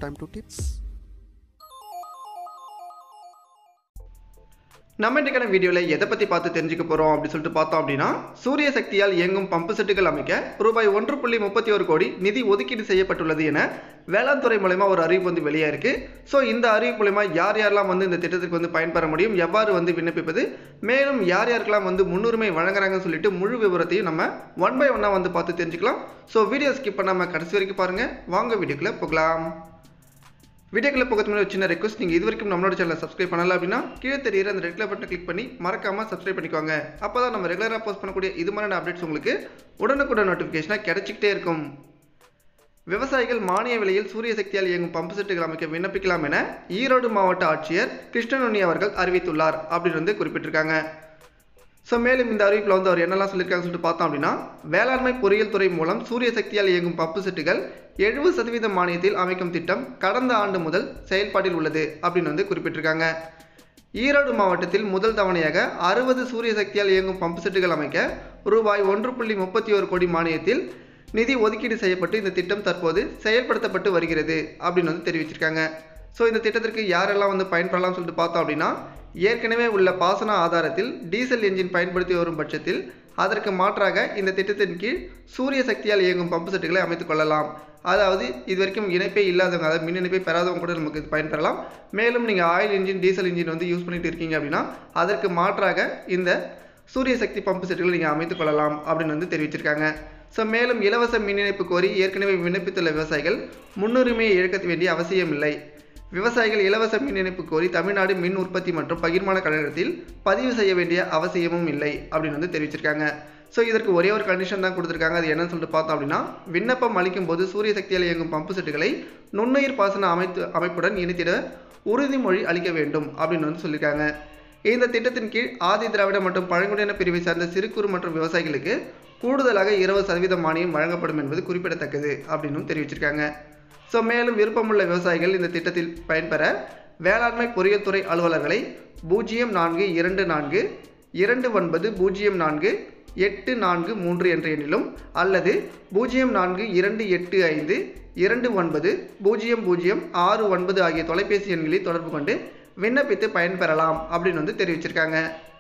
time to tips. நம்ம இன்றைக்கான வீடியோவில் எதை பற்றி பார்த்து தெரிஞ்சுக்க போகிறோம் அப்படின்னு சொல்லிட்டு பார்த்தோம் அப்படின்னா சூரிய சக்தியால் இயங்கும் பம்பு செட்டுகள் அமைக்க ரூபாய் ஒன்று புள்ளி முப்பத்தி ஒரு கோடி நிதி ஒதுக்கீடு செய்யப்பட்டுள்ளது என வேளாண் துறை மூலயமா ஒரு அறிவிப்பு வந்து வெளியாயிருக்கு ஸோ இந்த அறிவிப்பு மூலயமா யார் யாரெல்லாம் வந்து இந்த திட்டத்துக்கு வந்து பயன்பெற முடியும் எவ்வாறு வந்து விண்ணப்பிப்பது மேலும் யார் யாருக்கெல்லாம் வந்து முன்னுரிமை வழங்குறாங்கன்னு சொல்லிட்டு முழு விவரத்தையும் நம்ம ஒன் பை ஒன்னாக வந்து பார்த்து தெரிஞ்சுக்கலாம் ஸோ வீடியோ ஸ்கிப் பண்ணாமல் கடைசி வரைக்கும் பாருங்கள் வாங்க வீடியோக்குள்ளே போகலாம் வீடியோக்குள்ள போகிறது முன்னாடி ஒரு சின்ன ரெக்வஸ்ட் நீங்கள் இது வரைக்கும் நம்மளோட சேனலை சப்ஸ்கிரைப் பண்ணல அப்படின்னா கீழே தெரியுற அந்த ரெட் கலர் பட்டனை கிளிக் பண்ணி மறக்காமல் சப்ஸ்கிரைப் பண்ணிக்கோங்க அப்போ தான் நம்ம ரெகுலராக போஸ்ட் பண்ணக்கூடிய இது மாதிரியான அப்டேட்ஸ் உங்களுக்கு உடனுக்குடன் நோட்டிஃபிகேஷனாக கிடைச்சிக்கிட்டே இருக்கும் விவசாயிகள் மானிய விலையில் சூரிய சக்தியால் இயங்கும் பம்பு செட்டுகள் அமைக்க விண்ணப்பிக்கலாம் என ஈரோடு மாவட்ட ஆட்சியர் கிருஷ்ணனுனி அவர்கள் அறிவித்துள்ளார் அப்படின்னு வந்து குறிப்பிட்டிருக்காங்க ஸோ மேலும் இந்த அறிவிப்பில் வந்து அவர் என்னெல்லாம் சொல்லியிருக்காங்கன்னு சொல்லிட்டு பார்த்தோம் அப்படின்னா வேளாண்மை பொறியியல் துறை மூலம் சூரிய சக்தியால் இயங்கும் பம்பு செட்டுகள் எழுபது சதவீத மானியத்தில் அமைக்கும் திட்டம் கடந்த ஆண்டு முதல் செயல்பாட்டில் உள்ளது அப்படின்னு வந்து குறிப்பிட்டிருக்காங்க ஈரோடு மாவட்டத்தில் முதல் தவணையாக அறுபது சூரிய சக்தியால் இயங்கும் பம்பு செட்டுகள் அமைக்க ரூபாய் ஒன்று புள்ளி முப்பத்தி ஒரு கோடி மானியத்தில் நிதி ஒதுக்கீடு செய்யப்பட்டு இந்த திட்டம் தற்போது செயல்படுத்தப்பட்டு வருகிறது அப்படின்னு வந்து தெரிவிச்சிருக்காங்க ஸோ இந்த திட்டத்திற்கு யாரெல்லாம் வந்து பயன்படலாம்னு சொல்லிட்டு பார்த்தோம் அப்படின்னா ஏற்கனவே உள்ள பாசன ஆதாரத்தில் டீசல் என்ஜின் பயன்படுத்தி வரும் பட்சத்தில் அதற்கு மாற்றாக இந்த திட்டத்தின் கீழ் சூரிய சக்தியால் இயங்கும் பம்பு செட்டுகளை அமைத்துக் கொள்ளலாம் அதாவது இது வரைக்கும் இணைப்பே இல்லாதவங்க அதாவது மின் இணைப்பை பெறாதவங்க கூட நமக்கு இது பயன்பெறலாம் மேலும் நீங்கள் ஆயில் இன்ஜின் டீசல் இன்ஜின் வந்து யூஸ் பண்ணிட்டு இருக்கீங்க அப்படின்னா அதற்கு மாற்றாக இந்த சூரிய சக்தி பம்பு செட்டுகளை நீங்கள் அமைத்துக் கொள்ளலாம் அப்படின்னு வந்து தெரிவிச்சிருக்காங்க ஸோ மேலும் இலவச மின் இணைப்பு கோரி ஏற்கனவே விண்ணப்பித்துள்ள விவசாயிகள் முன்னுரிமையை இழக்க வேண்டிய அவசியமில்லை விவசாயிகள் இலவச மின் இணைப்பு கோரி தமிழ்நாடு மின் உற்பத்தி மற்றும் பகிர்மான கழகத்தில் பதிவு செய்ய வேண்டிய அவசியமும் இல்லை அப்படின்னு வந்து தெரிவிச்சிருக்காங்க ஸோ இதற்கு ஒரே ஒரு கண்டிஷன் தான் கொடுத்துருக்காங்க அது என்னன்னு சொல்லிட்டு பார்த்தோம் அப்படின்னா விண்ணப்பம் அளிக்கும் போது சூரிய சக்தியால் இயங்கும் பம்பு செட்டுகளை நுண்ணுயிர் பாசன அமைத்து அமைப்புடன் இணைத்திட உறுதிமொழி அளிக்க வேண்டும் அப்படின்னு வந்து சொல்லியிருக்காங்க இந்த திட்டத்தின் கீழ் ஆதி திராவிட மற்றும் பழங்குடியின பிரிவை சார்ந்த சிறு குறு மற்றும் விவசாயிகளுக்கு கூடுதலாக இருபது சதவீதம் மானியம் வழங்கப்படும் என்பது குறிப்பிடத்தக்கது அப்படின்னு தெரிவிச்சிருக்காங்க ஸோ மேலும் விருப்பமுள்ள விவசாயிகள் இந்த திட்டத்தில் பயன்பெற வேளாண்மை பொறியியல் துறை அலுவலர்களை பூஜ்ஜியம் நான்கு இரண்டு நான்கு இரண்டு ஒன்பது பூஜ்ஜியம் நான்கு எட்டு நான்கு மூன்று என்ற எண்ணிலும் அல்லது பூஜ்ஜியம் நான்கு இரண்டு எட்டு ஐந்து இரண்டு ஒன்பது பூஜ்ஜியம் பூஜ்ஜியம் ஆறு ஒன்பது ஆகிய தொலைபேசி எண்களில் தொடர்பு கொண்டு விண்ணப்பித்து பயன்பெறலாம் அப்படின்னு வந்து தெரிவிச்சிருக்காங்க